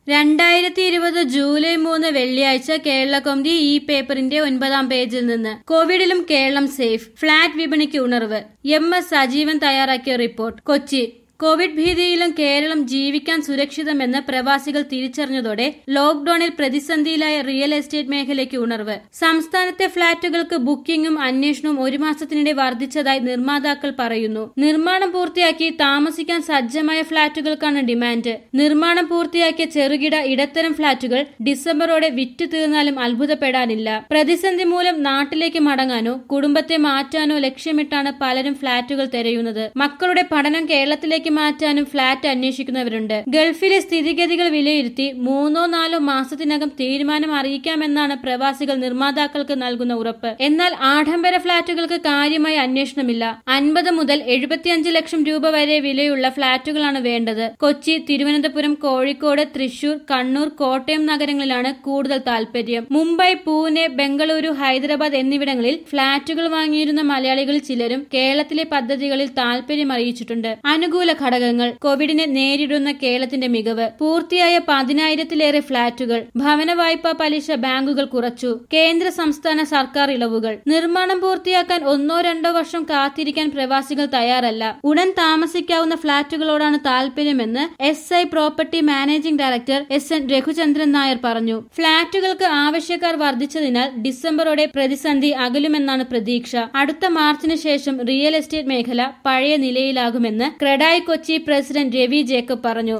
രണ്ടായിരത്തി ഇരുപത് ജൂലൈ മൂന്ന് വെള്ളിയാഴ്ച കേരളകൗമുദി ഈ പേപ്പറിന്റെ ഒൻപതാം പേജിൽ നിന്ന് കോവിഡിലും കേരളം സേഫ് ഫ്ളാറ്റ് വിപണിക്ക് ഉണർവ് എം എസ് സജീവൻ തയ്യാറാക്കിയ റിപ്പോർട്ട് കൊച്ചി കോവിഡ് ഭീതിയിലും കേരളം ജീവിക്കാൻ സുരക്ഷിതമെന്ന് പ്രവാസികൾ തിരിച്ചറിഞ്ഞതോടെ ലോക്ഡൌണിൽ പ്രതിസന്ധിയിലായ റിയൽ എസ്റ്റേറ്റ് മേഖലയ്ക്ക് ഉണർവ് സംസ്ഥാനത്തെ ഫ്ളാറ്റുകൾക്ക് ബുക്കിംഗും അന്വേഷണവും ഒരു മാസത്തിനിടെ വർദ്ധിച്ചതായി നിർമ്മാതാക്കൾ പറയുന്നു നിർമ്മാണം പൂർത്തിയാക്കി താമസിക്കാൻ സജ്ജമായ ഫ്ളാറ്റുകൾക്കാണ് ഡിമാൻഡ് നിർമ്മാണം പൂർത്തിയാക്കിയ ചെറുകിട ഇടത്തരം ഫ്ളാറ്റുകൾ ഡിസംബറോടെ വിറ്റു തീർന്നാലും അത്ഭുതപ്പെടാനില്ല പ്രതിസന്ധി മൂലം നാട്ടിലേക്ക് മടങ്ങാനോ കുടുംബത്തെ മാറ്റാനോ ലക്ഷ്യമിട്ടാണ് പലരും ഫ്ളാറ്റുകൾ തിരയുന്നത് മക്കളുടെ പഠനം കേരളത്തിലേക്ക് മാറ്റാനും ഫ്ളാറ്റ് അന്വേഷിക്കുന്നവരുണ്ട് ഗൾഫിലെ സ്ഥിതിഗതികൾ വിലയിരുത്തി മൂന്നോ നാലോ മാസത്തിനകം തീരുമാനം അറിയിക്കാമെന്നാണ് പ്രവാസികൾ നിർമ്മാതാക്കൾക്ക് നൽകുന്ന ഉറപ്പ് എന്നാൽ ആഡംബര ഫ്ളാറ്റുകൾക്ക് കാര്യമായ അന്വേഷണമില്ല അൻപത് മുതൽ എഴുപത്തിയഞ്ച് ലക്ഷം രൂപ വരെ വിലയുള്ള ഫ്ളാറ്റുകളാണ് വേണ്ടത് കൊച്ചി തിരുവനന്തപുരം കോഴിക്കോട് തൃശൂർ കണ്ണൂർ കോട്ടയം നഗരങ്ങളിലാണ് കൂടുതൽ താൽപര്യം മുംബൈ പൂനെ ബംഗളൂരു ഹൈദരാബാദ് എന്നിവിടങ്ങളിൽ ഫ്ളാറ്റുകൾ വാങ്ങിയിരുന്ന മലയാളികളിൽ ചിലരും കേരളത്തിലെ പദ്ധതികളിൽ താൽപര്യം അറിയിച്ചിട്ടുണ്ട് അനുകൂല ഘടകങ്ങൾ കോവിഡിനെ നേരിടുന്ന കേരളത്തിന്റെ മികവ് പൂർത്തിയായ പതിനായിരത്തിലേറെ ഫ്ളാറ്റുകൾ ഭവന വായ്പാ പലിശ ബാങ്കുകൾ കുറച്ചു കേന്ദ്ര സംസ്ഥാന സർക്കാർ ഇളവുകൾ നിർമ്മാണം പൂർത്തിയാക്കാൻ ഒന്നോ രണ്ടോ വർഷം കാത്തിരിക്കാൻ പ്രവാസികൾ തയ്യാറല്ല ഉടൻ താമസിക്കാവുന്ന ഫ്ളാറ്റുകളോടാണ് താൽപര്യമെന്ന് S I property managing director S N Raghuchandran Nair പറഞ്ഞു ഫ്ളാറ്റുകൾക്ക് ആവശ്യക്കാർ വർദ്ധിച്ചതിനാൽ ഡിസംബറോടെ പ്രതിസന്ധി അകലുമെന്നാണ് പ്രതീക്ഷ അടുത്ത മാർച്ചിന് ശേഷം റിയൽ എസ്റ്റേറ്റ് മേഖല പഴയ നിലയിലാകുമെന്ന് ക്രെഡായ് കൊച്ചി പ്രസിഡന്റ് രവി ജേക്കബ് പറഞ്ഞു